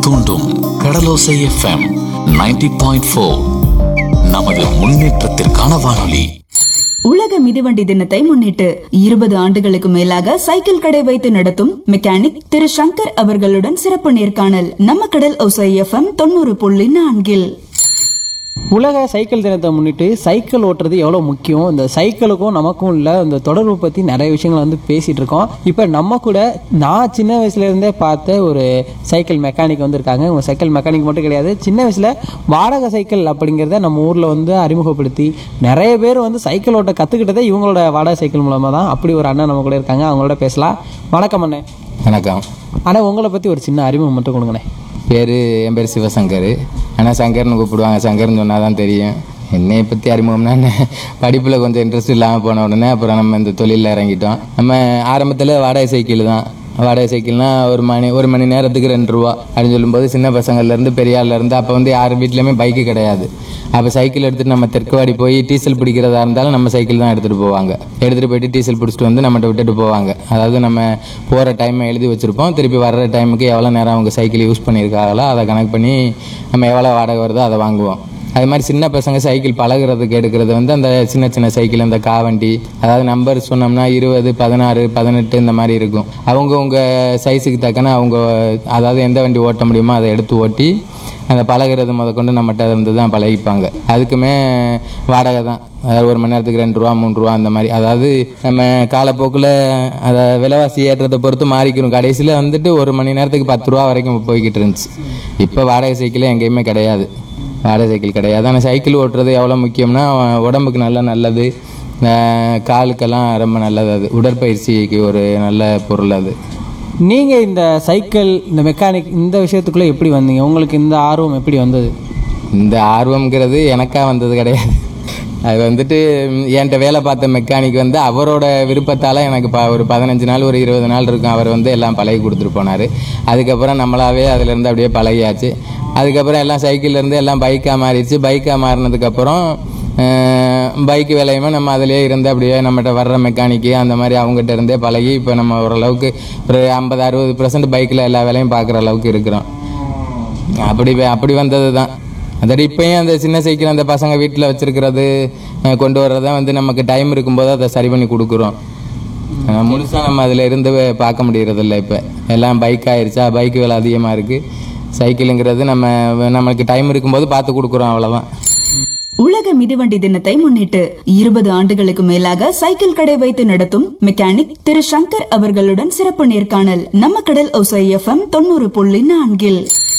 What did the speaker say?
தூண்டும் கடலோசை FM 90.4 point நமது முன்னேற்றத்திற்கான வானொலி உலக மிதிவண்டி தினத்தை முன்னிட்டு இருபது ஆண்டுகளுக்கு மேலாக சைக்கிள் கடை வைத்து நடத்தும் மெக்கானிக் திரு சங்கர் அவர்களுடன் சிறப்பு நேர்காணல் நம்ம கடல் ஒசை எஃப்எம் தொண்ணூறு புள்ளி நான்கில் உலக சைக்கிள் தினத்தை முன்னிட்டு சைக்கிள் ஓட்டுறது எவ்வளோ முக்கியம் இந்த சைக்கிளுக்கும் நமக்கும் உள்ள இந்த தொடர்பு பற்றி நிறைய விஷயங்களை வந்து பேசிகிட்டு இருக்கோம் இப்போ நம்ம கூட நான் சின்ன வயசுலேருந்தே பார்த்த ஒரு சைக்கிள் மெக்கானிக் வந்திருக்காங்க இவங்க சைக்கிள் மெக்கானிக் மட்டும் கிடையாது சின்ன வயசில் வாடகை சைக்கிள் அப்படிங்கிறத நம்ம ஊரில் வந்து அறிமுகப்படுத்தி நிறைய பேர் வந்து சைக்கிள் ஓட்ட கற்றுக்கிட்டதே இவங்களோட வாடகை சைக்கிள் மூலமாக தான் அப்படி ஒரு அண்ணன் நம்ம கூட இருக்காங்க அவங்களோட பேசலாம் வணக்கம் அண்ணே வணக்கம் ஆனால் உங்களை பற்றி ஒரு சின்ன அறிமுகம் மட்டும் கொடுங்கண்ணே பேர் என் பேர் சிவசங்கர் ஆனால் சங்கர்னு கூப்பிடுவாங்க சங்கர்னு சொன்னால் தான் தெரியும் என்னையை பற்றி அறிமுகம்னா என்ன படிப்பில் கொஞ்சம் இன்ட்ரெஸ்ட் இல்லாமல் போன உடனே அப்புறம் நம்ம இந்த தொழிலில் இறங்கிட்டோம் நம்ம ஆரம்பத்தில் வாடகை சைக்கிள் தான் வாடகை சைக்கிள்னா ஒரு மணி ஒரு மணி நேரத்துக்கு ரெண்டு ரூபா அப்படின்னு சொல்லும்போது சின்ன பசங்கள்லேருந்து பெரிய ஆள்லேருந்து அப்போ வந்து யார் வீட்லேயுமே பைக்கு கிடையாது அப்போ சைக்கிள் எடுத்துகிட்டு நம்ம தெற்குவாடி போய் டீசல் பிடிக்கிறதா இருந்தாலும் நம்ம சைக்கிள் தான் எடுத்துகிட்டு போவாங்க எடுத்துகிட்டு போயிட்டு டீசல் பிடிச்சிட்டு வந்து நம்மகிட்ட விட்டுட்டு போவாங்க அதாவது நம்ம போகிற டைமை எழுதி வச்சுருப்போம் திருப்பி வர்ற டைமுக்கு எவ்வளோ நேரம் அவங்க சைக்கிள் யூஸ் பண்ணியிருக்காங்களோ அதை கணக்கு பண்ணி நம்ம எவ்வளோ வாடகை வருதோ அதை வாங்குவோம் அது மாதிரி சின்ன பசங்க சைக்கிள் பழகுறதுக்கு எடுக்கிறது வந்து அந்த சின்ன சின்ன சைக்கிள் அந்த காவண்டி அதாவது நம்பர் சொன்னோம்னா இருபது பதினாறு பதினெட்டு இந்த மாதிரி இருக்கும் அவங்கவுங்க சைஸுக்கு தக்கன அவங்க அதாவது எந்த வண்டி ஓட்ட முடியுமோ அதை எடுத்து ஓட்டி அந்த பழகுறது முதற்கொண்டு நம்மகிட்ட இருந்து தான் பழகிப்பாங்க அதுக்குமே வாடகை தான் அதாவது ஒரு மணி நேரத்துக்கு ரெண்டு ரூபா மூணு ரூபா அந்த மாதிரி அதாவது நம்ம காலப்போக்கில் அதை விலைவாசி ஏற்றத்தை பொறுத்து மாறிக்கிறோம் கடைசியில் வந்துட்டு ஒரு மணி நேரத்துக்கு பத்து ரூபா வரைக்கும் போய்கிட்டு இருந்துச்சு இப்போ வாடகை சைக்கிளே எங்கேயுமே கிடையாது வாடகை சைக்கிள் கிடையாது ஆனால் சைக்கிள் ஓட்டுறது எவ்வளோ முக்கியம்னா உடம்புக்கு நல்லா நல்லது அஹ் காலுக்கெல்லாம் ரொம்ப நல்லது அது உடற்பயிற்சிக்கு ஒரு நல்ல பொருள் அது நீங்கள் இந்த சைக்கிள் இந்த மெக்கானிக் இந்த விஷயத்துக்குள்ளே எப்படி வந்தீங்க உங்களுக்கு இந்த ஆர்வம் எப்படி வந்தது இந்த ஆர்வம்ங்கிறது எனக்கா வந்தது கிடையாது அது வந்துட்டு ம், என்கிட்ட வேலை பார்த்த மெக்கானிக் வந்து அவரோட விருப்பத்தால் எனக்கு ப ஒரு பதினஞ்சு நாள் ஒரு இருபது நாள் இருக்கும் அவர் வந்து எல்லாம் பழகி கொடுத்துட்டு போனார் அதுக்கப்புறம் நம்மளாவே அதுலேருந்து அப்படியே பழகியாச்சு அதுக்கப்புறம் எல்லாம் சைக்கிள்லேருந்து எல்லாம் பைக்காக மாறிடுச்சு பைக்காக மாறினதுக்கப்புறம் பைக் வேலையுமே நம்ம அதிலே இருந்து அப்படியே நம்மகிட்ட வர்ற மெக்கானிக்கு அந்த மாதிரி அவங்ககிட்ட இருந்தே பழகி இப்போ நம்ம ஓரளவுக்கு ஒரு ஐம்பது அறுபது பர்சன்ட் பைக்கில் எல்லா வேலையும் பார்க்குற அளவுக்கு இருக்கிறோம் அப்படி வே- அப்படி வந்தது தான் அதோட இப்பயும் அந்த சின்ன சைக்கிள் அந்த பசங்க வீட்டில் வச்சிருக்கிறது அஹ், கொண்டு வர்றதை வந்து நமக்கு டைம் இருக்கும்போது அதை சரி பண்ணி கொடுக்குறோம் ஆனா, முழுசா நம்ம அதில் இருந்து பார்க்க முடியறதில்ல இப்போ எல்லாம் பைக் ஆயிருச்சா பைக் விலை அதிகமாக இருக்குது சைக்கிளுங்கிறது நம்ம நமக்கு டைம் இருக்கும்போது பார்த்து கொடுக்குறோம் அவ்வளோதான் உலக மிதிவண்டி தினத்தை முன்னிட்டு இருபது ஆண்டுகளுக்கு மேலாக சைக்கிள் கடை வைத்து நடத்தும் மெக்கானிக் திரு சங்கர் அவர்களுடன் சிறப்பு நேர்காணல் நம்ம கடல் ஒசை எஃப்எம் தொண்ணூறு புள்ளி நான்கில்